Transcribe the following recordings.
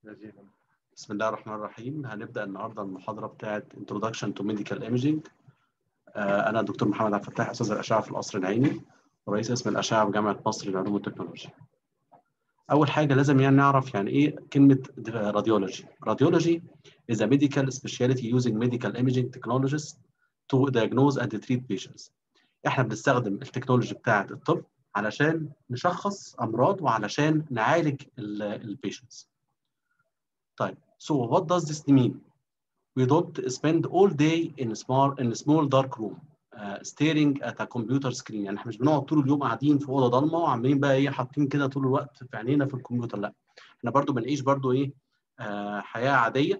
بسم الله الرحمن الرحيم هنبدا النهارده المحاضره بتاعه Introduction to Medical Imaging آه، انا الدكتور محمد عبد الفتاح استاذ الاشعه في القصر العيني ورئيس قسم الاشعه بجامعه مصر للعلوم والتكنولوجيا اول حاجه لازم يعني نعرف يعني ايه كلمه راديولوجي راديولوجي is a medical specialty using medical imaging technologies to diagnose and treat patients احنا بنستخدم التكنولوجي بتاعه الطب علشان نشخص امراض وعلشان نعالج البيشنتس طيب so what does this mean we don't spend all day in a small in a small dark room uh, staring at a computer screen يعني احنا مش بنقعد طول اليوم قاعدين في اوضه ضلمه وعاملين بقى ايه حاطين كده طول الوقت في عينينا في الكمبيوتر لا احنا برضو بنعيش برضو ايه آه حياه عاديه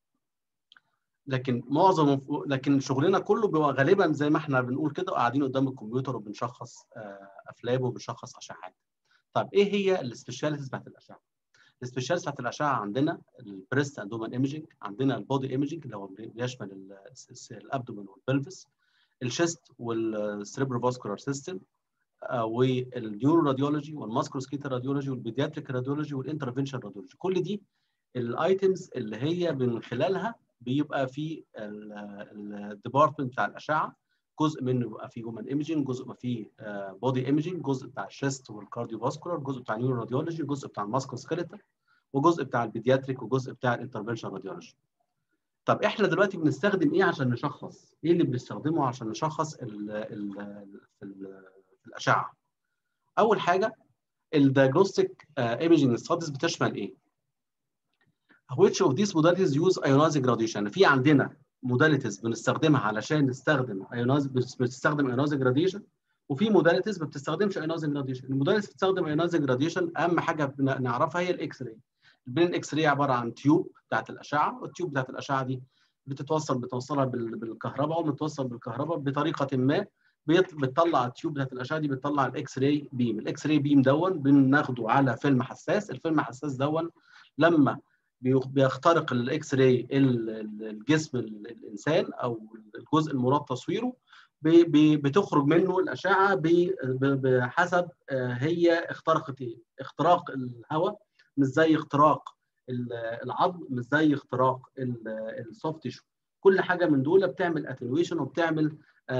لكن معظم لكن شغلنا كله بيبقى غالبا زي ما احنا بنقول كده قاعدين قدام الكمبيوتر وبنشخص آه افلام وبنشخص اشعاعات طب ايه هي السبيشاليتيز بتاعت الاشعه السبيشاليتيز بتاعت الاشعه عندنا البريست اندومن ايمجنج عندنا البودي ايمجنج اللي هو بيشمل الابدومن والبلفس الشيست والسريبرو فاسكولار سيستم والنيورو راديولوجي والماسكروسكيتال راديولوجي والبيدياتريك راديولوجي والانترفنشن راديولوجي كل دي الايتمز اللي هي من خلالها بيبقى في الديبارتمنت بتاع الاشعه جزء منه بيبقى فيه هيومن ايمجنج جزء بيبقى فيه بودي ايمجنج جزء بتاع الشيست والكارديو فاسكولار جزء بتاع النيورو راديولوجي جزء بتاع الماسكروسكيلتال وجزء بتاع البيدياتريك وجزء بتاع الانترفنشن راديولوجي طب احنا دلوقتي بنستخدم ايه عشان نشخص؟ ايه اللي بنستخدمه عشان نشخص ال ال ال في الاشعه؟ اول حاجه الديagnostic ايمجنج ستاديز بتشمل ايه؟ which of these modalities use ionizing radiation؟ في عندنا موداليتيز بنستخدمها علشان نستخدم ايونايز بتستخدم ايونايزنج راديشن وفي موداليتيز ما بتستخدمش ايونايزنج راديشن الموداليتيز بتستخدم ايونايزنج راديشن اهم حاجه نعرفها هي الاكس راي البين الاكس راي عباره عن تيوب بتاعت الاشعه والتيوب بتاعت الاشعه دي بتتوصل بتوصلها بالكهرباء وبتوصل بالكهرباء بطريقه ما بتطلع التيوب بتاعت الاشعه دي بتطلع الاكس راي بيم الاكس راي بيم دون بناخده على فيلم حساس الفيلم حساس دون لما بيخترق الاكس راي الجسم الانسان او الجزء المراد تصويره بتخرج منه الاشعه بحسب هي اخترقت ايه اختراق الهواء مش زي اختراق العظم مش زي اختراق السوفت تيشو كل حاجه من دول بتعمل اتنويشن وبتعمل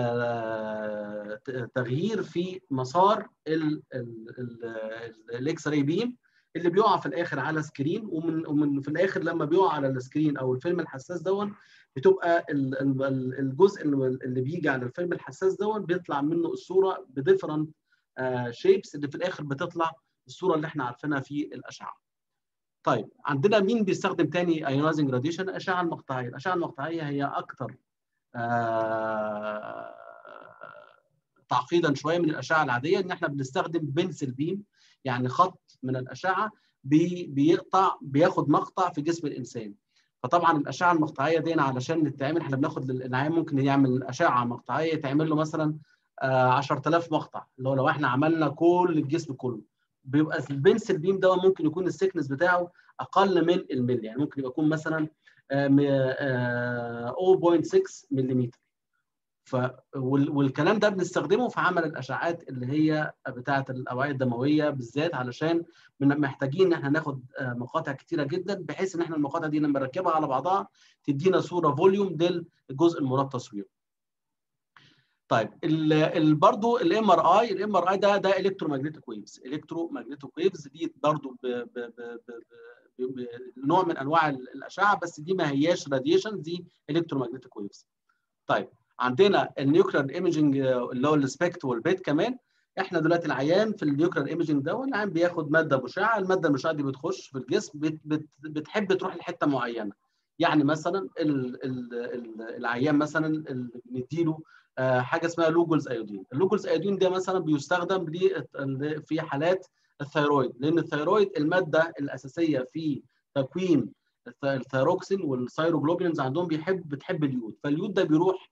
تغيير في مسار الاكس راي بيم اللي بيقع في الاخر على سكرين ومن ومن في الاخر لما بيقع على السكرين او الفيلم الحساس دون بتبقى الجزء اللي بيجي على الفيلم الحساس دون بيطلع منه الصوره بديفرنت شيبس اللي في الاخر بتطلع الصوره اللي احنا عارفينها في الاشعه. طيب عندنا مين بيستخدم تاني ايونايزنج راديشن؟ الاشعه المقطعيه، الاشعه المقطعيه هي اكثر آه تعقيدا شويه من الاشعه العاديه ان احنا بنستخدم بنسل بيم يعني خط من الاشعه بي بيقطع بياخد مقطع في جسم الانسان فطبعا الاشعه المقطعيه دي علشان نتعمل احنا بناخد العيان ممكن يعمل اشعه مقطعيه تعمل له مثلا آه 10000 مقطع اللي هو لو احنا عملنا كل الجسم كله بيبقى البنسل بيم ده ممكن يكون السكنس بتاعه اقل من الملي يعني ممكن يكون مثلا آه آه 0.6 ملم ف والكلام ده بنستخدمه في عمل الاشعاعات اللي هي بتاعه الاوعيه الدمويه بالذات علشان محتاجين ان احنا ناخد مقاطع كتيره جدا بحيث ان احنا المقاطع دي لما نركبها على بعضها تدينا صوره فوليوم للجزء المراد تصويره. طيب ال برضه الام ار اي الام ار اي ده ده الكترو ماجنتيك ويفز الكترو ماجنتيك ويفز دي برضه نوع من انواع الاشعه بس دي ما هياش راديشن دي الكترو ماجنتيك ويفز. طيب عندنا النيوكلير ايمجنج اللي هو السبكت والبيت كمان احنا دلوقتي العيان في النيوكلير ايمجنج ده العيان بياخد ماده مشعه الماده المشعه دي بتخش في الجسم بت بت بتحب تروح لحته معينه يعني مثلا ال ال ال العيان مثلا نديله حاجه اسمها لوجولز ايودين اللوجولز ايودين ده مثلا بيستخدم في حالات الثيرويد لان الثيرويد الماده الاساسيه في تكوين الثيروكسين والثيروجلوبينز عندهم بيحب بتحب اليود فاليود ده بيروح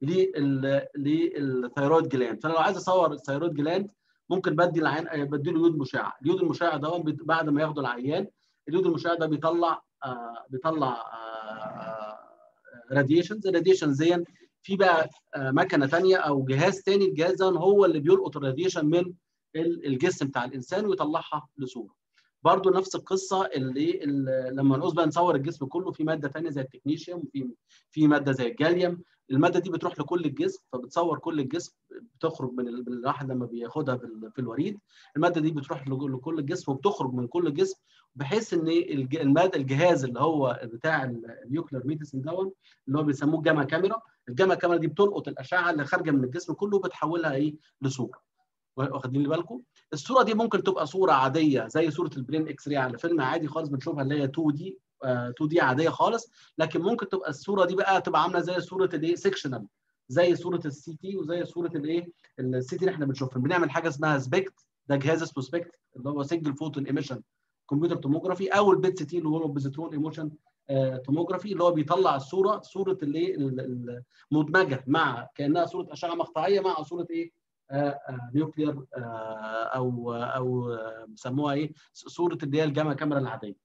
للثيرويد جلاند فانا لو عايز اصور الثيرويد جلاند ممكن بدي العيان بدي له يود مشع اليود المشع ده بعد ما ياخده العيان اليود المشع ده بيطلع آه بيطلع آه راديشنز الراديشنز دي في بقى آه مكنه ثانيه او جهاز ثاني الجهاز ده هو اللي بيلقط الراديشن من الجسم بتاع الانسان ويطلعها لصوره برضو نفس القصه اللي, اللي لما نعوز بقى نصور الجسم كله في ماده ثانيه زي التكنيشيوم وفي في ماده زي الجاليوم الماده دي بتروح لكل الجسم فبتصور كل الجسم بتخرج من الواحد لما بياخدها في الوريد الماده دي بتروح لكل الجسم وبتخرج من كل الجسم بحيث ان الماده الجهاز اللي هو بتاع النيوكلير ميديسن دون اللي هو بيسموه جاما كاميرا الجاما كاميرا دي بتلقط الاشعه اللي خارجه من الجسم كله وبتحولها ايه لصوره واخدين بالكم الصوره دي ممكن تبقى صوره عاديه زي صوره البرين اكس راي على فيلم عادي خالص بنشوفها اللي هي 2 دي 2 دي عاديه خالص لكن ممكن تبقى الصوره دي بقى تبقى عامله زي صوره الايه سيكشنال زي صوره السي تي وزي صوره الايه السي تي اللي احنا بنشوفها بنعمل حاجه اسمها سبيكت ده جهاز اسمه سبيكت اللي هو سنجل فوتون ايميشن كمبيوتر توموجرافي او البيت سي تي اللي هو بوزيترون ايموشن توموجرافي اللي هو بيطلع الصوره صوره الايه المدمجه مع كانها صوره اشعه مقطعيه مع صوره ايه نيوكلير او او بيسموها ايه صوره اللي هي الجاما كاميرا العاديه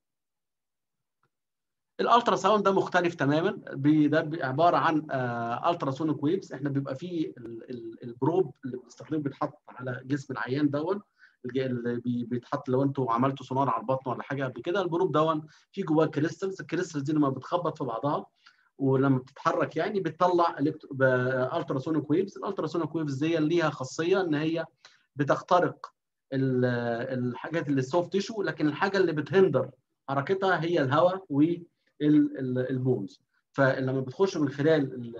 الالترا ساوند ده مختلف تماما ده عباره عن الترا سونيك ويفز احنا بيبقى فيه البروب اللي بنستخدمه بيتحط على جسم العيان دون اللي بيتحط لو انتوا عملتوا سونار على البطن ولا حاجه قبل كده البروب دون فيه جواه كريستالز الكريستالز دي لما بتخبط في بعضها ولما بتتحرك يعني بتطلع الترا سونيك ويفز الالترا سونيك ويفز دي ليها خاصيه ان هي بتخترق الحاجات اللي السوفت تيشو لكن الحاجه اللي بتهندر حركتها هي الهواء والبونز فلما بتخش من خلال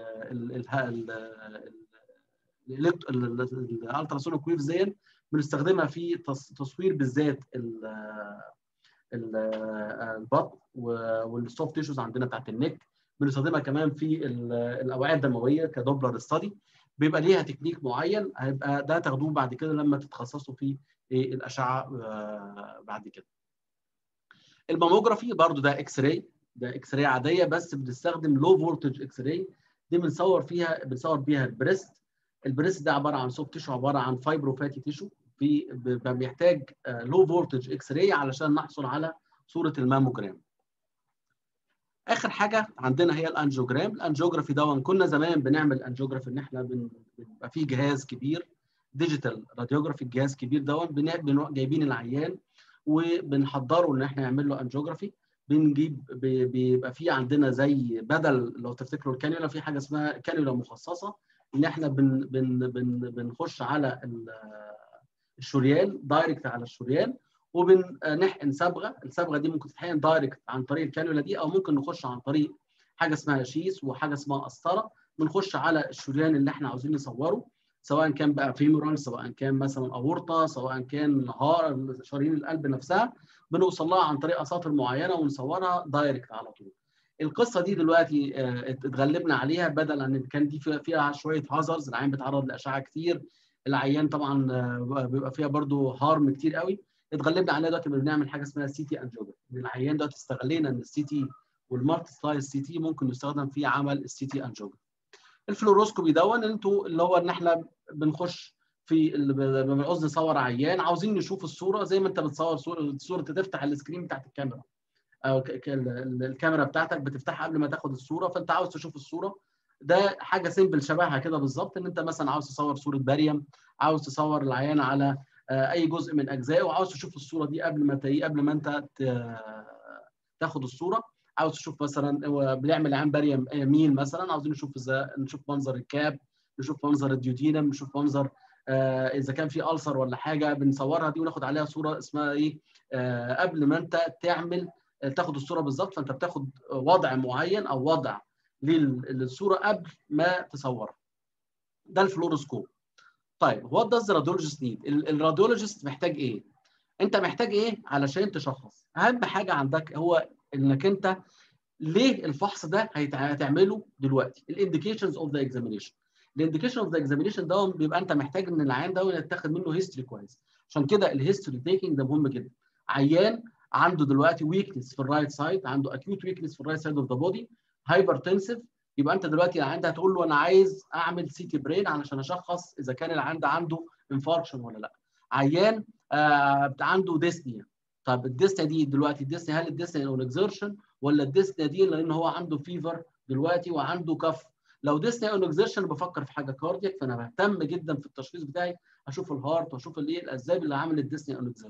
الالترا سونيك ويفز دي بنستخدمها في تصوير بالذات البطن والسوفت تيشوز عندنا بتاعت النك بنستخدمها كمان في الاوعيه الدمويه كدوبلر ستادي بيبقى ليها تكنيك معين هيبقى ده تاخدوه بعد كده لما تتخصصوا في الاشعه بعد كده الماموجرافي برضو ده اكس راي ده اكس راي عاديه بس بنستخدم لو فولتج اكس راي دي بنصور فيها بنصور بيها البريست البريست ده عباره عن سوفت تيشو عباره عن فايبرو فاتي تيشو في بيحتاج لو فولتج اكس راي علشان نحصل على صوره الماموجرام اخر حاجه عندنا هي الانجيوجرام الانجيوجرافي ده كنا زمان بنعمل انجيوجرافي ان احنا بيبقى فيه جهاز كبير ديجيتال راديوجرافي الجهاز كبير ده جايبين العيان وبنحضره ان احنا نعمل له انجيوجرافي بنجيب بيبقى في عندنا زي بدل لو تفتكروا الكانيولا في حاجه اسمها كانيولا مخصصه ان احنا بن بن بن بنخش على الشريان دايركت على الشريان وبنحقن صبغه الصبغه دي ممكن تتحقن دايركت عن طريق الكانيولا دي او ممكن نخش عن طريق حاجه اسمها شيس وحاجه اسمها قسطره بنخش على الشريان اللي احنا عاوزين نصوره سواء كان بقى فيمورال سواء كان مثلا اورطه سواء كان هار شرايين القلب نفسها بنوصل لها عن طريق اساطر معينه ونصورها دايركت على طول القصه دي دلوقتي اتغلبنا عليها بدل ان كان دي فيها شويه هازرز العيان بيتعرض لاشعه كتير العيان طبعا بيبقى فيها برضو هارم كتير قوي اتغلبنا عليها دلوقتي بنعمل حاجه اسمها سي تي انجيوجرافي ان العيان دلوقتي استغلينا ان السي تي والمالتي سلايس سي تي ممكن يستخدم في عمل السي تي انجيوجرافي الفلوروسكوبي دون انتوا اللي هو ان احنا بنخش في بنعوز نصور عيان عاوزين نشوف الصوره زي ما انت بتصور صوره صوره تفتح السكرين بتاعت الكاميرا او الكاميرا بتاعتك بتفتحها قبل ما تاخد الصوره فانت عاوز تشوف الصوره ده حاجه سيمبل شبهها كده بالظبط ان انت مثلا عاوز تصور صوره باريم عاوز تصور العيان على اي جزء من اجزائه وعاوز تشوف الصوره دي قبل ما قبل ما انت تاخد الصوره عاوز تشوف مثلا بنعمل عين باريم مين مثلا عاوزين نشوف ازاي نشوف منظر الكاب نشوف منظر الديودينم نشوف منظر آه اذا كان في ألسر ولا حاجه بنصورها دي وناخد عليها صوره اسمها ايه آه قبل ما انت تعمل تاخد الصوره بالظبط فانت بتاخد وضع معين او وضع للصوره قبل ما تصورها ده الفلوروسكوب طيب وات داز راديولوجيست نيد الراديولوجيست محتاج ايه انت محتاج ايه علشان تشخص اهم حاجه عندك هو انك انت ليه الفحص ده هتعمله دلوقتي الانديكيشنز اوف ذا اكزامينيشن الانديكيشن اوف ذا اكزامينيشن ده بيبقى انت محتاج ان العيان ده يتاخد منه هيستوري كويس عشان كده الهيستوري تيكينج ده مهم جدا عيان عنده دلوقتي ويكنس في الرايت سايد عنده اكيوت ويكنس في الرايت سايد اوف ذا بودي هايبرتنسيف يبقى انت دلوقتي العيان ده هتقول له انا عايز اعمل سي تي برين علشان اشخص اذا كان العيان ده عنده انفاركشن ولا لا عيان آه عنده ديسنيا طب الديسنيا دي دلوقتي الديسنيا هل الديسنيا اون اكزرشن ولا الديسنيا دي لان هو عنده فيفر دلوقتي وعنده كف لو ديسنيا اون اكزرشن بفكر في حاجه كاردياك فانا بهتم جدا في التشخيص بتاعي اشوف الهارت واشوف الايه الاسباب اللي عملت ديسنيا اون اكزرشن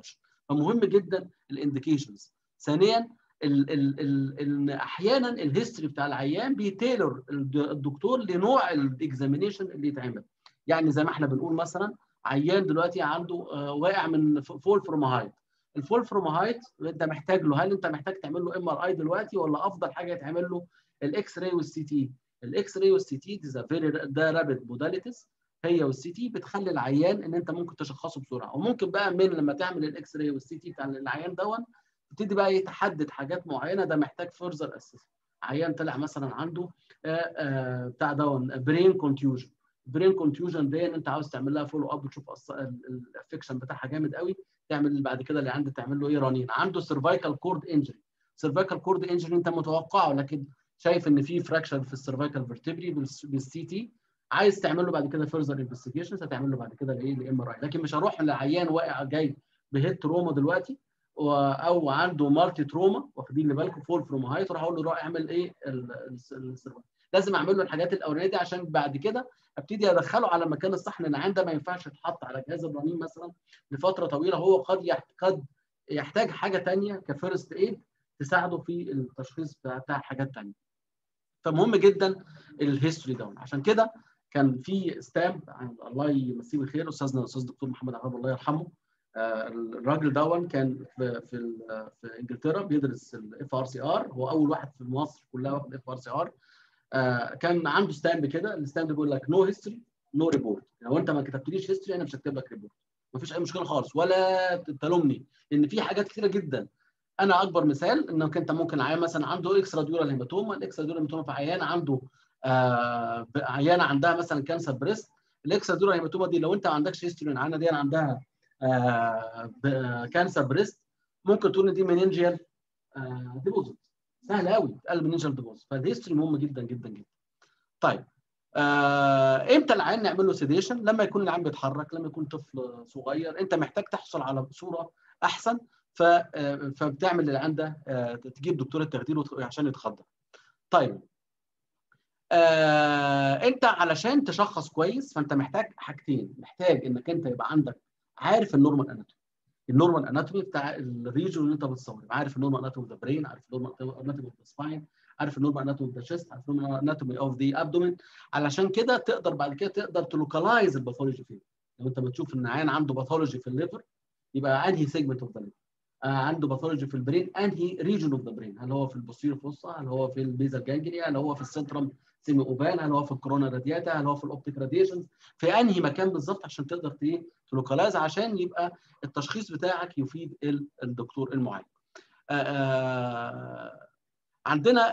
فمهم جدا الانديكيشنز ثانيا ال ال ال ال احيانا الهيستوري بتاع العيان بيتيلر الدكتور لنوع الاكزامينيشن اللي يتعمل يعني زي ما احنا بنقول مثلا عيان دلوقتي عنده واقع من فول فورماهايد الفول فورماهايد انت محتاج له هل انت محتاج تعمل له ام ار اي دلوقتي ولا افضل حاجه يتعمل له الاكس راي والسي تي الاكس راي والسي تي ده رابid موداليتيز هي والسي تي بتخلي العيان ان انت ممكن تشخصه بسرعه وممكن بقى من لما تعمل الاكس راي والسي تي بتاع العيان دون تبتدي بقى ايه تحدد حاجات معينه ده محتاج فurther اسس عيان طلع مثلا عنده آآ آآ بتاع دون برين كونتيوجن برين كونتيوجن دي انت عاوز تعمل لها فولو اب وتشوف الافكشن بتاعها جامد قوي تعمل بعد كده اللي عندك تعمل له ايه رنين عنده سيرفايكال كورد انجري سيرفايكال كورد انجري انت متوقعه لكن شايف ان في فراكشر في السيرفايكال فيرتبري بالسي تي عايز تعمل له بعد كده فيرذر انفستيجيشنز هتعمل له بعد كده الايه الام ار اي لكن مش هروح لعيان واقع جاي بهيد تروما دلوقتي او عنده مالتي تروما واخدين بالكم فول فروم هايت اروح اقول له روح اعمل ايه لازم اعمل له الحاجات الاولانيه دي عشان بعد كده ابتدي ادخله على المكان الصح لان العيان ده ما ينفعش يتحط على جهاز الرنين مثلا لفتره طويله هو قد قد يحتاج حاجه ثانيه كفيرست ايد تساعده في التشخيص بتاع حاجات ثانيه فمهم جدا الهيستوري ده عشان كده كان في ستامب الله يمسيه بالخير استاذنا الاستاذ الدكتور محمد عقاب الله يرحمه آه الراجل دون كان في في, في انجلترا بيدرس الاف ار سي ار هو اول واحد في مصر كلها واخد اف ار سي ار كان عنده ستامب كده الستامب بيقول لك نو هيستوري نو ريبورت لو انت ما كتبتليش هيستوري انا مش هكتب لك ريبورت مفيش اي مشكله خالص ولا تلومني لان في حاجات كتيره جدا انا اكبر مثال انك انت ممكن عيان مثلا عنده اكسترا ديورال هيماتوما الاكسترا ديورال هيماتوما في عيان عنده آه عيانه عندها مثلا كانسر بريست الاكسترا ديورال هيماتوما دي لو انت ما عندكش هيستوري العيانه دي عندها آه كانسر بريست ممكن تقول ان دي مننجيال آه ديبوزيت سهل قوي تقلب مننجيال ديبوزيت فالهيستوري مهم جدا جدا جدا طيب آه امتى العيان نعمل له سيديشن لما يكون العيان بيتحرك لما يكون طفل صغير انت محتاج تحصل على صوره احسن فبتعمل للعيان ده تجيب دكتور التخدير عشان يتخدر. طيب آه انت علشان تشخص كويس فانت محتاج حاجتين محتاج انك انت يبقى عندك عارف النورمال اناتومي النورمال اناتومي بتاع الريجن اللي انت بتصور عارف النورمال اناتومي اوف ذا برين عارف النورمال اناتومي اوف ذا سباين عارف النورمال اناتومي اوف ذا شيست عارف النورمال اناتومي اوف ذا ابدومين علشان كده تقدر بعد كده تقدر تلوكلايز الباثولوجي فين لو انت بتشوف ان عيان عنده باثولوجي في الليفر يبقى انهي سيجمنت اوف ذا ليفر عنده باثولوجي في البرين انهي ريجن اوف ذا برين هل هو في البوستيريور فوسا هل هو في البيزال جانجليا هل هو في السنترم سيمي اوبال هل هو في الكورونا رادياتا هل هو في الاوبتيك راديشنز في انهي مكان بالظبط عشان تقدر تلوكلايز عشان يبقى التشخيص بتاعك يفيد الدكتور المعالج عندنا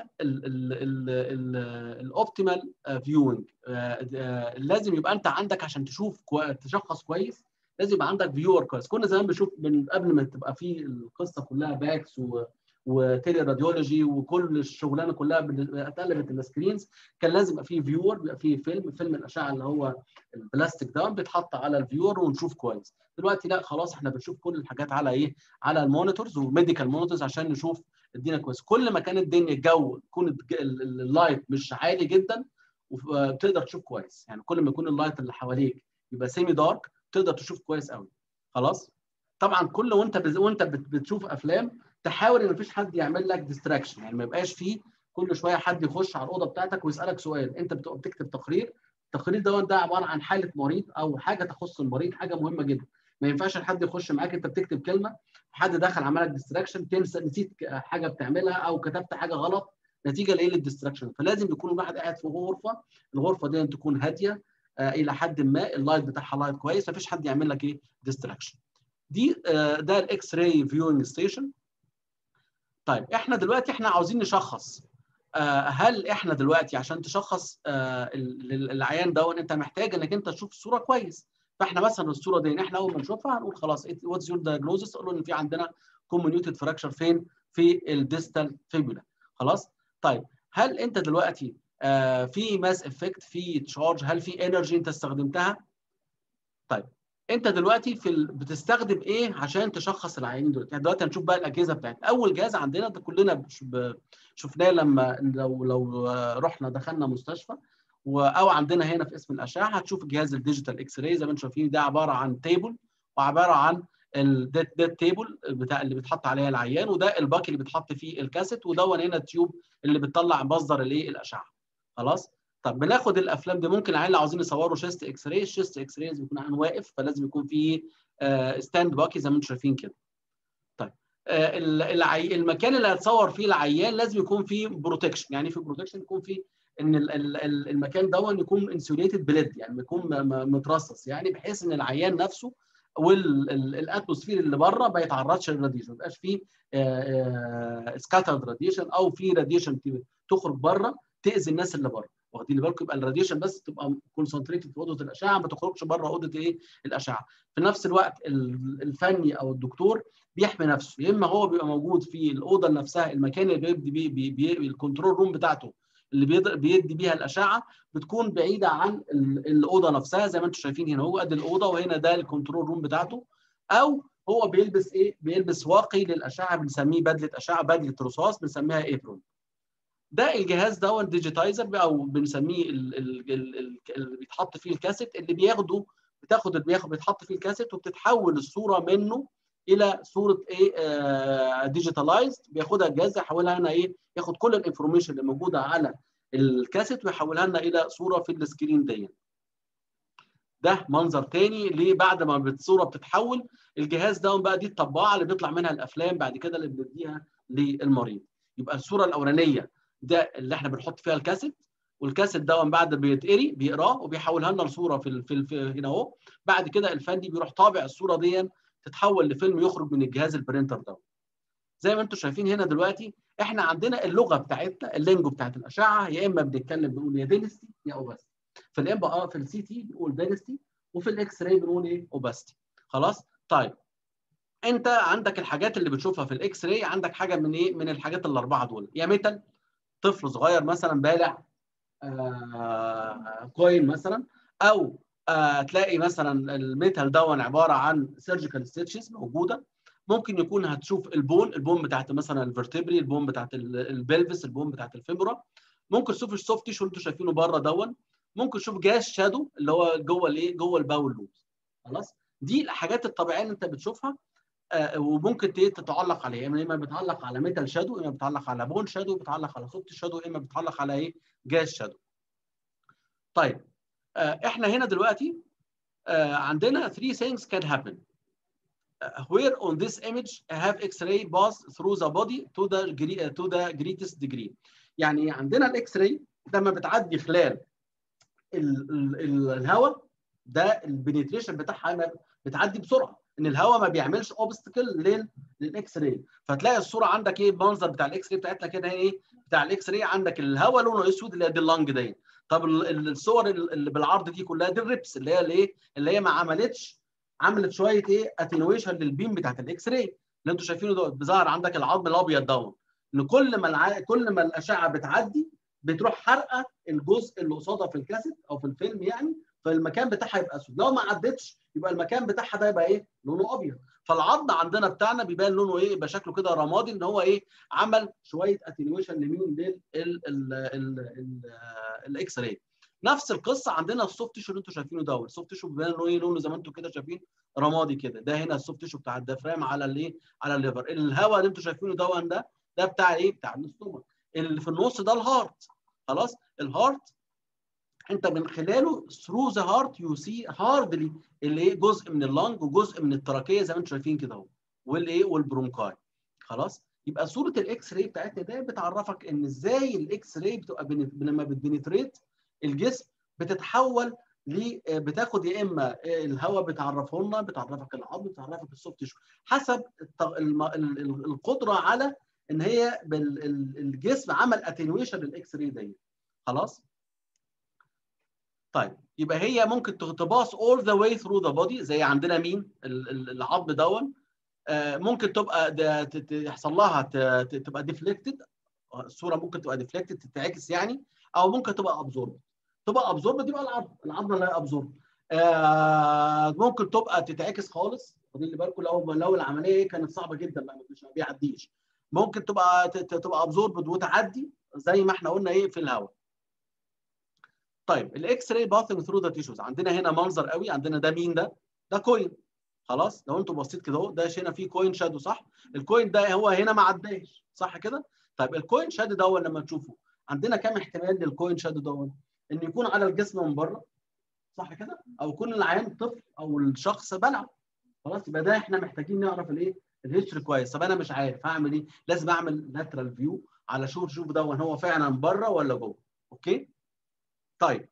الاوبتيمال فيوينج لازم يبقى انت عندك عشان تشوف كو... تشخص كويس لازم يبقى عندك فيور كويس كنا زمان بنشوف من قبل ما تبقى في القصه كلها باكس و وتيلي راديولوجي وكل الشغلانه كلها اتقلبت السكرينز كان لازم يبقى فيه فيور بيبقى فيه فيلم فيلم الاشعه اللي هو البلاستيك ده بيتحط على الفيور ونشوف كويس دلوقتي لا خلاص احنا بنشوف كل الحاجات على ايه على المونيتورز وميديكال مونيتورز عشان نشوف الدنيا كويس كل ما كان الدنيا الجو يكون اللايت مش عالي جدا وتقدر تشوف كويس يعني كل ما يكون اللايت اللي حواليك يبقى سيمي دارك تقدر تشوف كويس قوي خلاص طبعا كل وانت بز... وانت بتشوف افلام تحاول ان مفيش حد يعمل لك ديستراكشن يعني ما يبقاش فيه كل شويه حد يخش على الاوضه بتاعتك ويسالك سؤال انت بتبقى بتكتب تقرير التقرير ده ده عباره عن حاله مريض او حاجه تخص المريض حاجه مهمه جدا ما ينفعش حد يخش معاك انت بتكتب كلمه حد دخل عمل لك ديستراكشن تنسى نسيت حاجه بتعملها او كتبت حاجه غلط نتيجه لايه للديستراكشن فلازم يكون الواحد قاعد في غرفه الغرفه دي تكون هاديه آه الى حد ما اللايت بتاعها لايت كويس ما فيش حد يعمل لك ايه ديستراكشن دي آه ده الاكس راي فيوينج ستيشن طيب احنا دلوقتي احنا عاوزين نشخص آه هل احنا دلوقتي عشان تشخص آه العيان ده انت محتاج انك انت تشوف الصوره كويس فاحنا مثلا الصوره دي احنا اول ما نشوفها هنقول خلاص واتس يور دايجنوزس قول له ان في عندنا كوميونيتد فراكشر فين في الديستال فيبولا خلاص طيب هل انت دلوقتي آه في ماس افكت في تشارج هل في انرجي انت استخدمتها طيب انت دلوقتي في ال... بتستخدم ايه عشان تشخص العيانين دول يعني دلوقتي هنشوف بقى الاجهزه بتاعتنا اول جهاز عندنا ده كلنا ب... شفناه لما لو لو رحنا دخلنا مستشفى و... او عندنا هنا في اسم الاشعه هتشوف جهاز الديجيتال اكس راي زي ما انتم شايفين ده عباره عن تيبل وعباره عن ده ده التيبل بتاع اللي بيتحط عليها العيان وده الباكي اللي بيتحط فيه الكاسيت ودون هنا التيوب اللي بتطلع مصدر الايه الاشعه خلاص طب بناخد الافلام دي ممكن العيال اللي عاوزين يصوروا شيست اكس راي الشيست اكس راي بيكون عن واقف فلازم يكون فيه آه ستاند باكي زي ما انتم شايفين كده طيب آه العي... المكان اللي هتصور فيه العيان لازم يكون فيه بروتكشن يعني في بروتكشن يكون فيه ان المكان دون يكون انسوليتد بليد يعني يكون مترصص يعني بحيث ان العيان نفسه والاتموسفير اللي بره ما يتعرضش للراديشن ما يبقاش فيه سكاترد راديشن او في راديشن تخرج بره تاذي الناس اللي بره واخدين بالكم يبقى الراديشن بس تبقى كونسنتريتد في اوضه الاشعه ما تخرجش بره اوضه ايه الاشعه في نفس الوقت الفني او الدكتور بيحمي نفسه يا اما هو بيبقى موجود في الاوضه نفسها المكان اللي بيبدي بيه بي بي الكنترول روم بتاعته اللي بيدي بيها الاشعه بتكون بعيده عن الاوضه نفسها زي ما انتم شايفين هنا هو ادي الاوضه وهنا ده الكنترول روم بتاعته او هو بيلبس ايه بيلبس واقي للاشعه بنسميه بدله اشعه بدله رصاص بنسميها ايبرون ده الجهاز ده ديجيتايزر او بنسميه اللي بيتحط فيه الكاسيت اللي بياخده بتاخد اللي بياخد بيتحط فيه الكاسيت وبتتحول الصوره منه الى صوره ايه آه ديجيتالايزد بياخدها الجهاز يحولها لنا ايه ياخد كل الانفورميشن اللي موجوده على الكاسيت ويحولها لنا الى صوره في السكرين دي ده منظر تاني ليه بعد ما الصوره بتتحول الجهاز ده بقى دي الطباعه اللي بيطلع منها الافلام بعد كده اللي بنديها للمريض يبقى الصوره الاولانيه ده اللي احنا بنحط فيها الكاسيت والكاسيت ده بعد ما بيتقري بيقراه وبيحولها لنا لصوره في, في, في هنا اهو بعد كده الفني بيروح طابع الصوره دي تتحول لفيلم يخرج من الجهاز البرينتر ده زي ما انتم شايفين هنا دلوقتي احنا عندنا اللغه بتاعتنا اللينجو بتاعت الاشعه يا اما بنتكلم بنقول يا دينستي يا اوباستي في الام اه في السي تي بنقول دينستي وفي الاكس راي بنقول ايه اوباستي خلاص طيب انت عندك الحاجات اللي بتشوفها في الاكس راي عندك حاجه من ايه من الحاجات الاربعه دول يا ميتال طفل صغير مثلا بالع آه كوين مثلا او آه تلاقي مثلا الميتال دون عباره عن سيرجيكال ستيتشز موجوده ممكن يكون هتشوف البون البون بتاعت مثلا الفرتبري البون بتاعت البلفس البون بتاعت الفيمورا ممكن تشوف السوفت تيشو اللي انتوا شايفينه بره دون ممكن تشوف جاز شادو اللي هو جوه الايه جوه الباول لوبس خلاص دي الحاجات الطبيعيه اللي انت بتشوفها آه وممكن تتعلق عليها يعني اما بتعلق على ميتال شادو اما بتعلق على بون شادو بتعلق على سوفت شادو اما بتعلق على ايه جاز شادو طيب آه احنا هنا دلوقتي آه عندنا 3 things can happen where on this image have X-ray pass through the body to the to the greatest degree. يعني عندنا الاكس راي لما بتعدي خلال الهواء ده البنتريشن بتاعها بتعدي بسرعه ان الهواء ما بيعملش اوبستكل للاكس راي فتلاقي الصوره عندك ايه المنظر بتاع الاكس راي بتاعتنا كده ايه بتاع الاكس راي عندك الهواء لونه اسود اللي هي دي اللنج دي طب الصور اللي بالعرض دي كلها دي الريبس اللي هي الايه اللي هي ما عملتش عملت شويه ايه اتنويشن للبيم بتاعت الاكس راي اللي انتوا شايفينه ده بظهر عندك العظم الابيض دون ان كل ما الع... كل ما الاشعه بتعدي بتروح حرقه الجزء اللي قصادها في الكاسيت او في الفيلم يعني فالمكان بتاعها يبقى اسود لو ما عدتش يبقى المكان بتاعها ده يبقى ايه لونه ابيض فالعظم عندنا بتاعنا بيبان لونه ايه يبقى شكله كده رمادي ان هو ايه عمل شويه اتنويشن لمين للاكس راي نفس القصه عندنا السوفت تيشو اللي انتوا شايفينه ده السوفت تيشو بيبان له ايه لونه زي ما انتوا كده شايفين رمادي كده ده هنا السوفت تيشو بتاع الدفرام على الايه على الليفر الهواء اللي انتوا شايفينه ده ده ده بتاع ايه بتاع الاستومك اللي في النص ده الهارت خلاص الهارت انت من خلاله ثرو ذا هارت يو سي هاردلي اللي ايه جزء من اللنج وجزء من التراكيه زي ما انتم شايفين كده اهو والايه والبرونكاي خلاص يبقى صوره الاكس راي بتاعتنا ده بتعرفك ان ازاي الاكس راي بتبقى بنت... لما بتبنتريت الجسم بتتحول ل بتاخد يا اما الهواء بتعرفه لنا بتعرفك العظم بتعرفك السوفت تيشو حسب القدره على ان هي الجسم عمل اتنويشن للاكس راي دي خلاص طيب يبقى هي ممكن تباص all the way through the body زي عندنا مين العظم دون ممكن تبقى يحصل لها تبقى ديفليكتد الصوره ممكن تبقى ديفليكتد تتعكس يعني او ممكن تبقى ابزورب تبقى ابزورب تبقى العظم العظم اللي هي ابزورب ممكن تبقى تتعكس خالص خدوا لي بالكم لو لو العمليه كانت صعبه جدا ما بيعديش ممكن تبقى تبقى ابزوربد وتعدي زي ما احنا قلنا ايه في الهواء طيب الاكس راي باثنج ثرو ذا تيشوز عندنا هنا منظر قوي عندنا ده مين ده ده كوين خلاص لو انتوا بصيت كده اهو ده هنا فيه كوين شادو صح الكوين ده هو هنا ما عداش صح كده طيب الكوين شادو ده لما تشوفه عندنا كام احتمال للكوين شادو ده ان يكون على الجسم من بره صح كده او يكون العيان طفل او الشخص بلع خلاص يبقى ده احنا محتاجين نعرف الايه الهيستوري كويس طب انا مش عارف هعمل ايه لازم اعمل لاترال فيو على شوف شوف ده هو فعلا بره ولا جوه اوكي طيب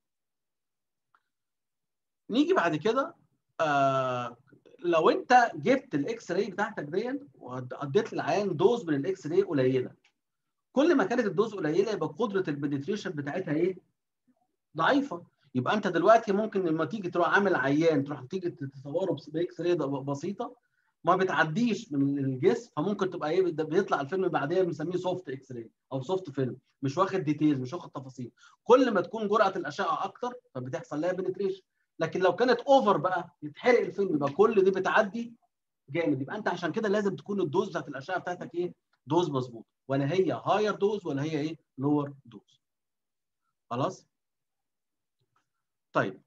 نيجي بعد كده آه لو انت جبت الاكس راي بتاعتك دي واديت للعيان دوز من الاكس راي قليله كل ما كانت الدوز قليله يبقى قدره البنتريشن بتاعتها ايه؟ ضعيفه يبقى انت دلوقتي ممكن لما تيجي تروح عامل عيان تروح تيجي تصوره باكس راي بسيطه ما بتعديش من الجسم فممكن تبقى ايه بيطلع الفيلم بعدين بنسميه سوفت اكس راي او سوفت فيلم مش واخد ديتيلز مش واخد تفاصيل كل ما تكون جرعه الاشعه اكتر فبتحصل لها بنتريشن لكن لو كانت اوفر بقى يتحرق الفيلم يبقى كل دي بتعدي جامد يبقى انت عشان كده لازم تكون الدوز بتاعت الاشعه بتاعتك ايه دوز مظبوط ولا هي هاير دوز ولا هي ايه لور دوز خلاص طيب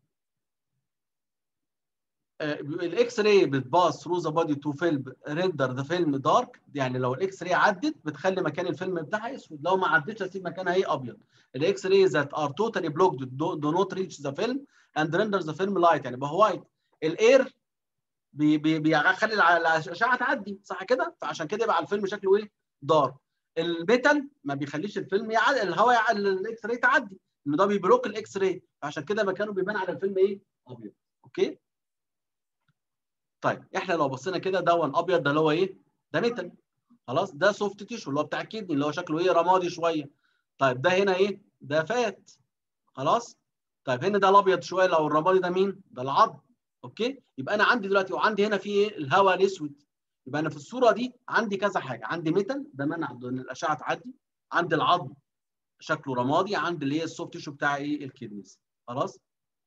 الاكس راي بتباص ثرو ذا بادي تو فيلم ريندر ذا فيلم دارك يعني لو الاكس راي عدت بتخلي مكان الفيلم بتاعها اسود لو ما عدتش هتسيب مكانها ايه ابيض الاكس راي ذات ار توتالي بلوكد دو نوت ريتش ذا فيلم اند ريندر ذا فيلم لايت يعني يبقى وايت الاير بيخلي الاشعه تعدي صح كده فعشان كده يبقى الفيلم شكله ايه دارك الميتال ما بيخليش الفيلم يعدي الهواء الاكس راي تعدي انه ده بيبلوك الاكس راي فعشان كده مكانه بيبان على الفيلم ايه ابيض اوكي طيب احنا لو بصينا كده دون ابيض ده اللي هو ايه ده ميتال خلاص ده سوفت تيشو اللي هو بتاع الكدني اللي هو شكله ايه رمادي شويه طيب ده هنا ايه ده فات خلاص طيب هنا ده الابيض شويه لو الرمادي ده مين ده العظم اوكي يبقى انا عندي دلوقتي وعندي هنا في ايه الهواء الاسود يبقى انا في الصوره دي عندي كذا حاجه عندي ميتال ده منع ان الاشعه تعدي عندي العظم شكله رمادي عندي اللي هي السوفت تيشو بتاع ايه الكدنيز خلاص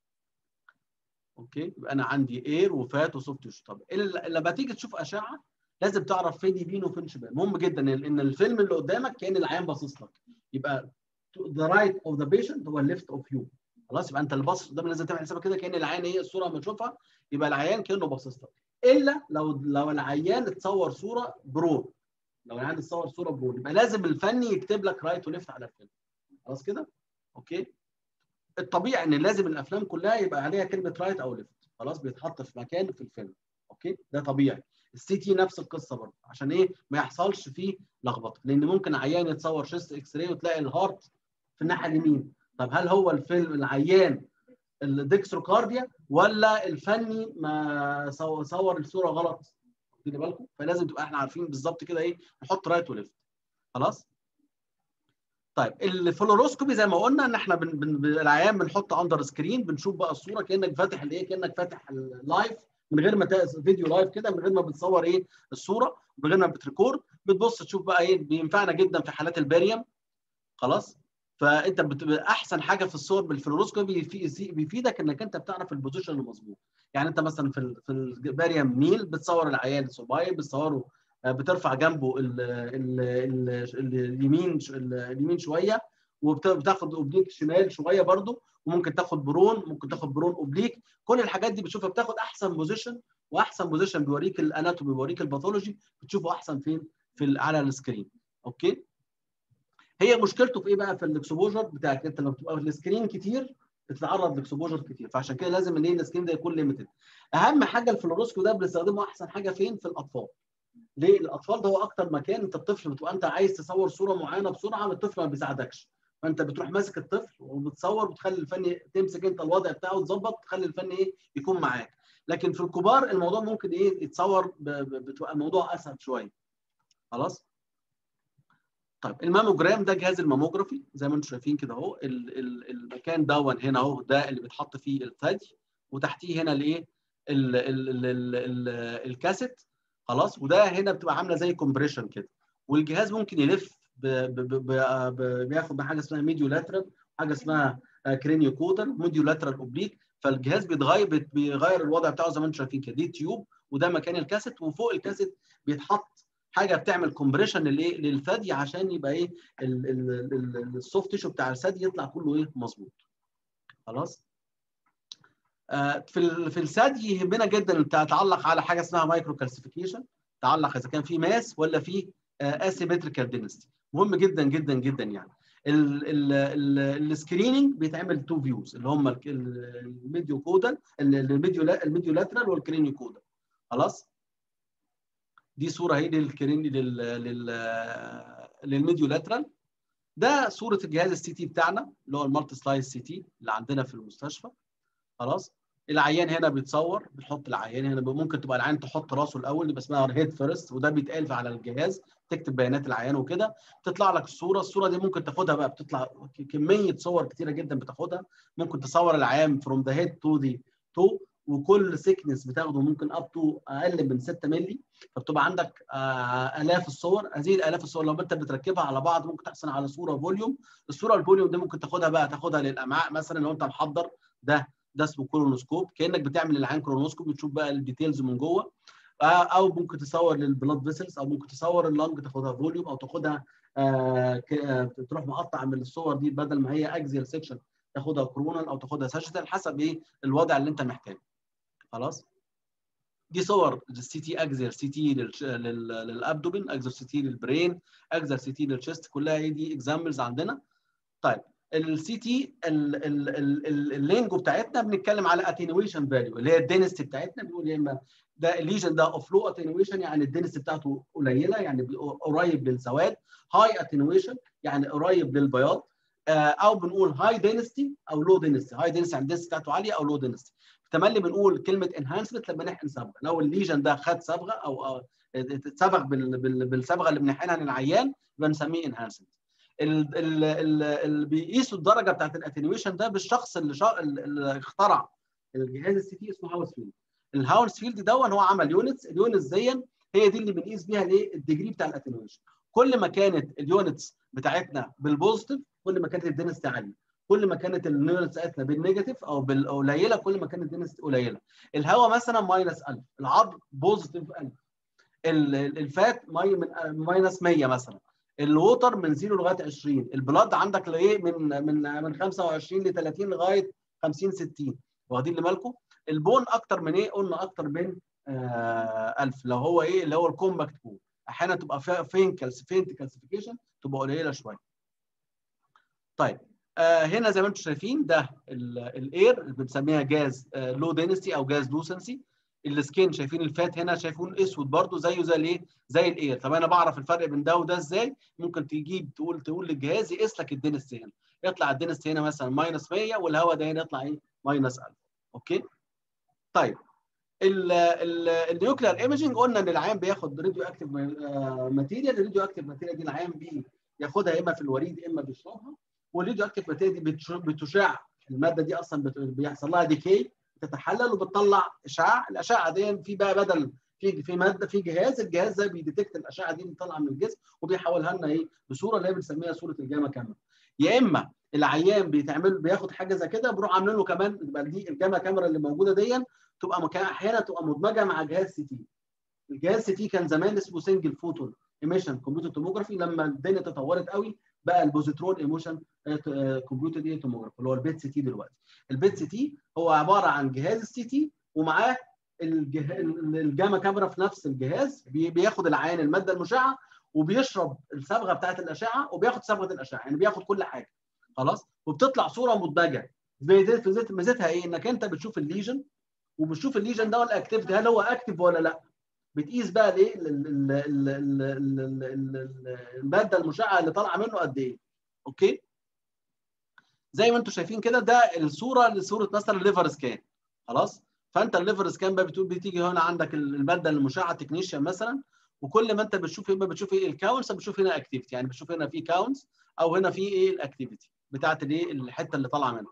اوكي يبقى انا عندي اير وفات وسوفت تيشو طب لما تيجي تشوف اشعه لازم تعرف فين يمين وفين شمال مهم جدا ان الفيلم اللي قدامك كان العيان باصص لك يبقى the right of the patient هو left of you خلاص يبقى انت اللي باصص قدام لازم تعمل حسابك كده كان العيان ايه الصوره لما تشوفها يبقى العيان كانه باصص لك الا لو لو العيان اتصور صوره برون لو العيان اتصور صوره برون يبقى لازم الفني يكتب لك رايت وليفت على الفيلم خلاص كده اوكي الطبيعي ان لازم الافلام كلها يبقى عليها كلمه رايت او ليفت خلاص بيتحط في مكان في الفيلم اوكي ده طبيعي السي تي نفس القصه برضه عشان ايه ما يحصلش فيه لخبطه لان ممكن عيان يتصور شيست اكس راي وتلاقي الهارت في الناحيه اليمين طب هل هو الفيلم العيان الدكستروكارديا ولا الفني ما صور الصوره غلط خدي بالكم فلازم تبقى احنا عارفين بالظبط كده ايه نحط رايت وليفت خلاص طيب الفلوروسكوبي زي ما قلنا ان احنا بن بن العيان بنحط اندر سكرين بنشوف بقى الصوره كانك فاتح الايه كانك فاتح اللايف من غير ما فيديو لايف كده من غير ما بتصور ايه الصوره من غير ما بتريكورد بتبص تشوف بقى ايه بينفعنا جدا في حالات الباريوم خلاص فانت بتبقى احسن حاجه في الصور بالفلوروسكوبي بيفيدك انك انت بتعرف البوزيشن المظبوط يعني انت مثلا في في الباريوم ميل بتصور العيان الصبايب بتصوره بترفع جنبه ال ال ال اليمين اليمين شويه وبتاخد اوبليك شمال شويه برده وممكن تاخد برون ممكن تاخد برون اوبليك كل الحاجات دي بتشوفها بتاخد احسن بوزيشن واحسن بوزيشن بيوريك الاناتومي بيوريك الباثولوجي بتشوفه احسن فين في على السكرين اوكي هي مشكلته في ايه بقى في الاكسبوجر بتاعك انت لما بتبقى في السكرين كتير بتتعرض لاكسبوجر كتير فعشان كده لازم ان السكرين ده يكون ليميتد اهم حاجه الفلوروسكو ده بنستخدمه احسن حاجه فين في الاطفال ليه الاطفال ده هو اكتر مكان انت الطفل بتبقى انت عايز تصور صوره معينه بسرعه الطفل ما بيساعدكش فانت بتروح ماسك الطفل وبتصور وتخلي الفني تمسك انت الوضع بتاعه تظبط تخلي الفني ايه يكون معاك لكن في الكبار الموضوع ممكن ايه يتصور بتبقى الموضوع اسهل شويه خلاص طيب الماموجرام ده جهاز الماموجرافي زي ما انتم شايفين كده اهو المكان دون هنا اهو ده اللي بيتحط فيه الثدي وتحتيه هنا الايه الكاسيت خلاص وده هنا بتبقى عامله زي كومبريشن كده والجهاز ممكن يلف ب ب ب ب بياخد بحاجه اسمها ميديو لاترال حاجه اسمها كرينيو كوتر ميديو لاترال اوبليك فالجهاز بيتغير بيغير الوضع بتاعه زي ما انتم شايفين كده دي تيوب وده مكان الكاسيت وفوق الكاسيت بيتحط حاجه بتعمل كومبريشن للايه للثدي عشان يبقى ايه السوفت تيشو بتاع الثدي يطلع كله ايه مظبوط خلاص في في الثدي يهمنا جدا انت تتعلق على حاجه اسمها مايكرو كالسيفيكيشن تعلق اذا كان في ماس ولا في اسيمتريكال دينستي مهم جدا جدا جدا يعني السكريننج بيتعمل تو فيوز اللي هم الميديو كودال الميديو الميديو لاترال والكرينيو كودال خلاص دي صوره اهي للكرين لل للميديو لاترال ده صوره الجهاز السي تي بتاعنا اللي هو المالتي سلايس سي تي اللي عندنا في المستشفى خلاص العيان هنا بيتصور بنحط العيان هنا ممكن تبقى العيان تحط راسه الاول يبقى اسمها هيد فيرست وده بيتقال على الجهاز تكتب بيانات العيان وكده تطلع لك الصوره الصوره دي ممكن تاخدها بقى بتطلع كميه صور كتيره جدا بتاخدها ممكن تصور العيان فروم ذا هيد تو ذا تو وكل سيكنس بتاخده ممكن اب تو اقل من 6 مللي فبتبقى عندك آه الاف الصور هذه الالاف الصور لو انت بتركبها على بعض ممكن تحصل على صوره فوليوم الصوره الفوليوم دي ممكن تاخدها بقى تاخدها للامعاء مثلا لو انت محضر ده ده اسمه كولونوسكوب كانك بتعمل للعين كولونوسكوب بتشوف بقى الديتيلز من جوه او ممكن تصور للبلاد فيسلز او ممكن تصور اللنج تاخدها فوليوم او تاخدها آه تروح مقطع من الصور دي بدل ما هي اكزيال سيكشن تاخدها كرونال او تاخدها ساشتال حسب ايه الوضع اللي انت محتاجه خلاص دي صور السي تي اكزيال سي تي للابدومين اكزيال سي تي للبرين اكزيال سي تي للشيست كلها هي دي اكزامبلز عندنا طيب السي تي اللينجو بتاعتنا بنتكلم على اتينويشن فاليو اللي هي الدينستي بتاعتنا بنقول يا اما ده الليجن ده اوف لو اتينويشن يعني الدينستي بتاعته قليله يعني قريب للسواد هاي اتينويشن يعني قريب للبياض او بنقول هاي دينستي او لو دينستي هاي دينستي يعني الدينستي بتاعته عاليه او لو دينستي تملي بنقول كلمه انهانسمنت لما نحقن صبغه لو الليجن ده خد صبغه او اتصبغ بالصبغه اللي بنحقنها للعيان يبقى نسميه انهانسمنت اللي بيقيسوا الدرجه بتاعت الاتنيويشن ده بالشخص اللي, شا... اللي اخترع الجهاز السي تي اسمه هاوس فيلد الهاوس فيلد ده هو عمل يونتس اليونتس دي هي دي اللي بنقيس بيها الايه الديجري بتاع الاتنيويشن كل ما كانت اليونتس بتاعتنا بالبوزيتيف كل ما كانت الدنستي عاليه كل ما كانت اليونتس بتاعتنا بالنيجاتيف او بالقليله كل ما كانت الدنستي قليله الهواء مثلا ماينس 1000 العظم بوزيتيف 1000 الفات ماينس 100 مثلا الووتر من 0 لغايه 20 البلاد عندك لايه من من من 25 ل 30 لغايه 50 60 واخدين اللي بالكم البون اكتر من ايه قلنا اكتر من آه 1000 لو هو ايه اللي هو الكومباكت بون احيانا تبقى فين كالس فين كالسيفيكيشن تبقى قليله شويه طيب آه هنا زي ما انتم شايفين ده الاير اللي بنسميها جاز آه لو دينستي او جاز لوسنسي السكين شايفين الفات هنا شايفين اسود برده زيه زي الايه زي الاير طب انا بعرف الفرق بين ده وده ازاي ممكن تجيب تقول تقول للجهاز يقيس لك الدنس هنا يطلع الدنس هنا مثلا ماينس 100 والهواء ده هنا يطلع ايه ماينس 1000 اوكي طيب النيوكلير ايمجنج قلنا ان العيان بياخد راديو اكتيف ماتيريال الراديو اكتيف ماتيريال دي العيان بياخدها اما في الوريد اما بيشربها والراديو اكتيف ماتيريال دي بتشع الماده دي اصلا بيحصل لها ديكي تتحلل وبتطلع اشعاع الاشعه دي في بقى بدل في في ماده في جهاز الجهاز ده بيديتكت الاشعه دي اللي طالعه من الجسم وبيحولها لنا ايه بصوره اللي هي بنسميها صوره الجاما كاميرا يا اما العيان بيتعمل بياخد حاجه زي كده بنروح عاملين له كمان يبقى دي الجاما كاميرا اللي موجوده دي تبقى مكان احيانا تبقى مدمجه مع جهاز سي تي الجهاز سي تي كان زمان اسمه سنجل فوتون ايميشن كمبيوتر توموجرافي لما الدنيا تطورت قوي بقى البوزيترون ايموشن كمبيوتر ايه توموجرافي اللي هو البيت سي تي دلوقتي البيت سي تي هو عباره عن جهاز السي تي ومعاه الجه... الجاما كاميرا في نفس الجهاز بياخد العيان الماده المشعه وبيشرب الصبغه بتاعت الاشعه وبياخد صبغه الاشعه يعني بياخد كل حاجه خلاص وبتطلع صوره مدمجه ميزتها ايه انك انت بتشوف الليجن وبتشوف الليجن ده الاكتيفيتي هل هو اكتيف ولا لا بتقيس بقى الايه الماده المشعه اللي طالعه منه قد ايه اوكي زي ما انتم شايفين كده ده الصوره لصوره مثلا الليفر سكان خلاص فانت الليفر سكان بقى بتقول بتيجي هنا عندك الماده المشعه تكنيشيان مثلا وكل ما انت بتشوف اما بتشوف ايه الكاونتس بتشوف هنا اكتيفيتي يعني بتشوف هنا في كاونتس او هنا في ايه الاكتيفيتي بتاعت الايه الحته اللي طالعه منها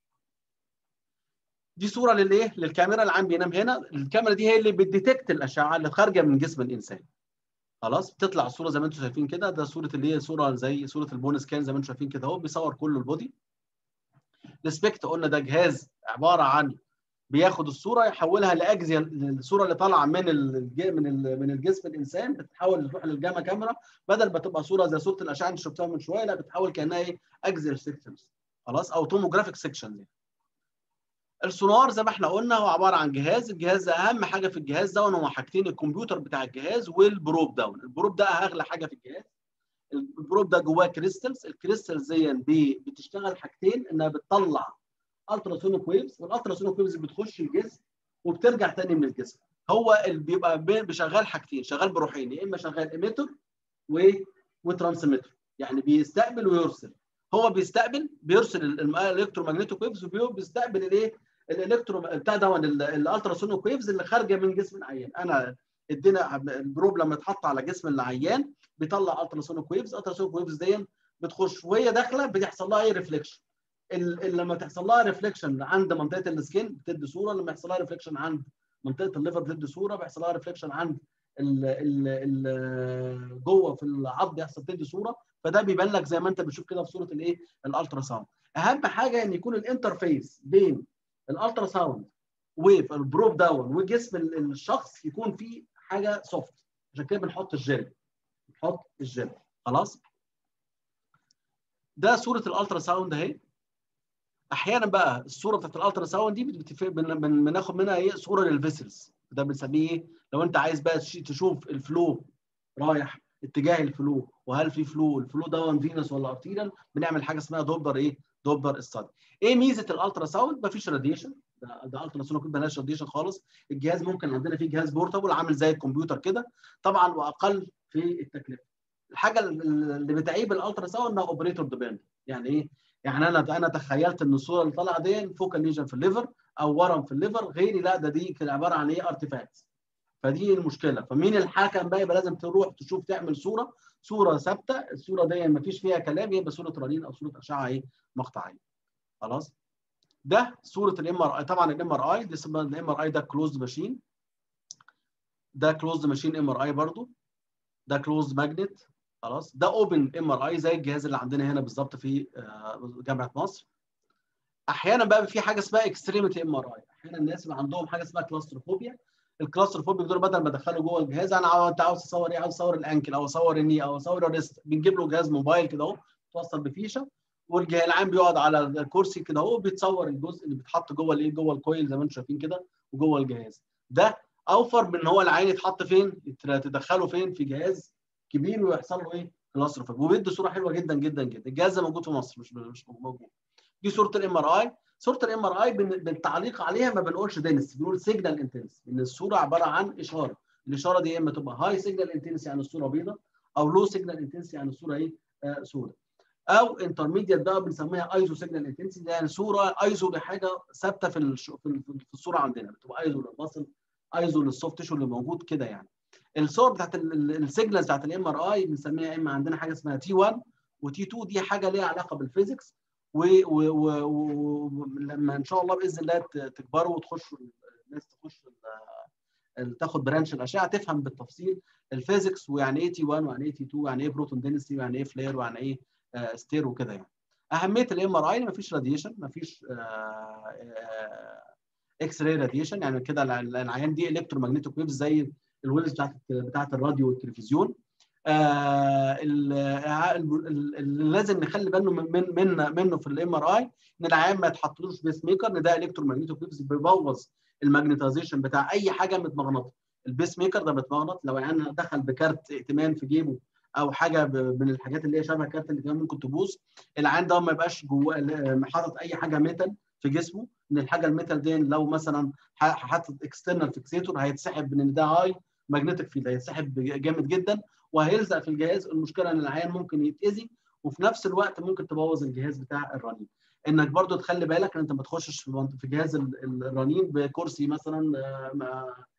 دي صوره للايه للكاميرا العام بينام هنا الكاميرا دي هي اللي بتديتكت الاشعه اللي خارجه من جسم الانسان خلاص بتطلع الصوره زي ما انتم شايفين كده ده صوره اللي هي صوره زي صوره البون سكان زي ما انتم شايفين كده اهو بيصور كل البودي السبكت قلنا ده جهاز عباره عن بياخد الصوره يحولها لاجزاء الصوره اللي طالعه من الج... من ال... من الجسم الانسان بتتحول تروح للجاما كاميرا بدل ما تبقى صوره زي صوره الاشعه اللي شفتها من شويه لا بتتحول كانها ايه اجزاء سيكشنز خلاص او توموجرافيك سيكشنز السونار زي ما احنا قلنا هو عباره عن جهاز الجهاز ده اهم حاجه في الجهاز ده هو حاجتين الكمبيوتر بتاع الجهاز والبروب داون البروب ده اغلى حاجه في الجهاز البروب ده جواه كريستالز الكريستالز دي بتشتغل حاجتين انها بتطلع التراسونيك ويفز والالتراسونيك ويفز بتخش الجسم وبترجع تاني من الجسم هو اللي بيبقى بشغال حاجتين شغال بروحين يا اما شغال ايميتر و وترانسميتر يعني بيستقبل ويرسل هو بيستقبل بيرسل الالكترومagnetic ويفز وبيستقبل الايه الالكترو بتاع ده الالتراسونيك ويفز اللي خارجه من جسم العيان انا ادينا البروب لما يتحط على جسم العيان بيطلع التراسونيك ويفز التراسونيك ويفز دي بتخش وهي داخله بيحصل لها ايه ريفليكشن لما تحصل لها ريفليكشن عند منطقه السكين بتدي صوره لما يحصل لها ريفليكشن عند منطقه الليفر بتدي صوره بيحصل لها ريفليكشن عند ال ال ال جوه في العظم يحصل تدي صوره فده بيبان لك زي ما انت بتشوف كده في صوره الايه الالترا ساوند اهم حاجه ان يكون الانترفيس بين الالترا ساوند والبروب داون وجسم الشخص يكون فيه حاجه سوفت عشان كده بنحط الجل بنحط الجل خلاص ده صوره الالترا ساوند اهي احيانا بقى الصوره بتاعت الالترا ساوند دي بناخد منها ايه صوره للفيسلز ده بنسميه ايه لو انت عايز بقى تشوف الفلو رايح اتجاه الفلو وهل في فلو الفلو ده فينوس ولا ارتيريال بنعمل حاجه اسمها دوبلر ايه دوبلر ستادي ايه ميزه الالترا ساوند مفيش راديشن ده, ده الترا ساوند ما بلاش راديشن خالص الجهاز ممكن عندنا فيه جهاز بورتابل عامل زي الكمبيوتر كده طبعا واقل في التكلفه الحاجه اللي بتعيب الالترا ساوند انها اوبريتور ديبند يعني ايه يعني انا انا تخيلت ان الصوره اللي طالعه دي فوكال ليجن في الليفر او ورم في الليفر غيري لا ده دي كان عباره عن ايه ارتفاكتس فدي المشكله فمين الحكم بقى يبقى لازم تروح تشوف تعمل صوره صوره ثابته الصوره دي ما فيش فيها كلام يبقى صوره رنين او صوره اشعه ايه مقطعيه خلاص ده صوره الام ار اي طبعا الام ار اي دي اسمها الام ار اي ده كلوزد ماشين ده كلوزد ماشين ام ار اي برضو ده كلوزد ماجنت خلاص ده اوبن ام ار اي زي الجهاز اللي عندنا هنا بالظبط في جامعه مصر احيانا بقى في حاجه اسمها اكستريميتي ام ار اي احيانا الناس اللي عندهم حاجه اسمها كلاستروفوبيا الكلاستروفوبيا دول بدل ما ادخله جوه الجهاز انا عاوز انت عاوز تصور ايه عاوز اصور الانكل او اصور الني او اصور الريست بنجيب له جهاز موبايل كده اهو توصل بفيشه والجهاز العام بيقعد على الكرسي كده اهو بيتصور الجزء اللي بيتحط جوه الايه جوه الكويل زي ما انتم شايفين كده وجوه الجهاز ده اوفر من ان هو العين يتحط فين تدخله فين في جهاز كبير ويحصل له ايه كلاستروفوبيا وبيدي صوره حلوه جدا جدا جدا الجهاز ده موجود في مصر مش مش موجود دي صوره الام ار اي صوره الام ار اي بالتعليق عليها ما بنقولش دنس بنقول سيجنال انتنس ان الصوره عباره عن اشاره الاشاره دي يا اما تبقى هاي سيجنال انتنس يعني الصوره بيضاء او لو سيجنال انتنس يعني الصوره ايه آه سوداء او انترميديت بقى بنسميها ايزو سيجنال انتنسي يعني صوره ايزو لحاجه ثابته في الش... في الصوره عندنا بتبقى ايزو للبصل ايزو للسوفت تيشو اللي موجود كده يعني الصور بتاعت السيجنالز بتاعت الام ار اي بنسميها اما عندنا حاجه اسمها تي 1 وتي 2 دي حاجه ليها علاقه بالفيزيكس ولما ان شاء الله باذن الله تكبروا وتخشوا الناس تخش تاخد برانش الاشعه تفهم بالتفصيل الفيزيكس ويعني ايه تي 1 ويعني ايه تي 2 ويعني ايه بروتون دينستي ويعني ايه فلير ويعني ايه ستير وكده يعني اهميه الام ار اي ما فيش راديشن ما فيش اكس راي راديشن يعني كده العيان دي الكترومagnetic ويفز زي الويفز بتاعت بتاعت الراديو والتلفزيون آه اللي لازم نخلي بالنا من من منه في الام ار اي ان العيان ما يتحطلوش بيس ميكر ان ده الكترومagnetic ويفز بيبوظ الماجنتيزيشن بتاع اي حاجه متمغنطه البيس ميكر ده متمغنط لو العيان دخل بكارت ائتمان في جيبه او حاجه من الحاجات اللي هي شبه كارت الائتمان ممكن تبوظ العيان ده ما يبقاش جواه حاطط اي حاجه ميتال في جسمه ان الحاجه الميتال دي لو مثلا حاطط اكسترنال فيكسيتور هيتسحب من ده هاي ماجنتيك فيلد هيتسحب جامد جدا وهيلزق في الجهاز المشكله ان العيان ممكن يتاذي وفي نفس الوقت ممكن تبوظ الجهاز بتاع الرنين انك برضو تخلي بالك ان انت ما تخشش في جهاز الرنين بكرسي مثلا